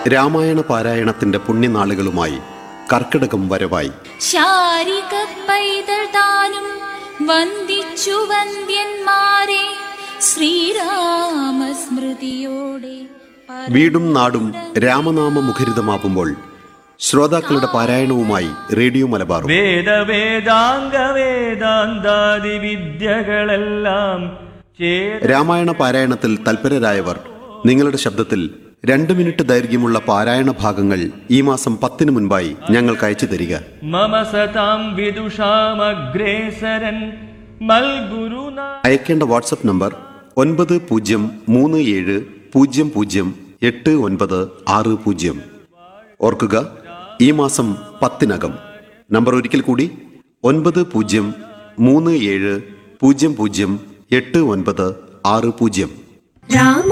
രാമായണ പാരായണത്തിന്റെ പുണ്യനാളുകളുമായി കർക്കിടകം വരവായി ശാരിക പൈതൽ താനും വന്ദിച്ചു വന്ദ്യന്മാരെ ശ്രീരാമസ്മൃതിയോടെ വീടും നാടും രാമനാമ മുഖരിതമാകുമ്പോൾ ശ്രോതാക്കളുടെ പാരായണവുമായി റേഡിയോ മലബാറും വേദ വേദാംഗ വേദാന്താദി വിദ്യകളെല്ലാം ചേത രാമായണ പാരായണത്തിൽ തൽപരരായവർ നിങ്ങളുടെ ശബ്ദത്തിൽ രണ്ട് മിനിറ്റ് ദൈർഘ്യമുള്ള പാരായണ ഭാഗങ്ങൾ ഈ മാസം പത്തിന് മുൻപായി ഞങ്ങൾക്ക് അയച്ചു തരിക മമ സതാം വിദുഷാമഗ്രേസരൻ മൽഗുരുന അയക്കേണ്ട വാട്സപ്പ് നമ്പർ ഒൻപത് പൂജ്യം മൂന്ന് ഏഴ് പൂജ്യം പൂജ്യം എട്ട് ഒൻപത് ആറ് പൂജ്യം ഓർക്കുക ഈ മാസം പത്തിനകം നമ്പർ ഒരിക്കൽ കൂടി ഒൻപത് പൂജ്യം മൂന്ന് ഏഴ് പൂജ്യം പൂജ്യം എട്ട് ഒൻപത് ആറ് പൂജ്യം രാമ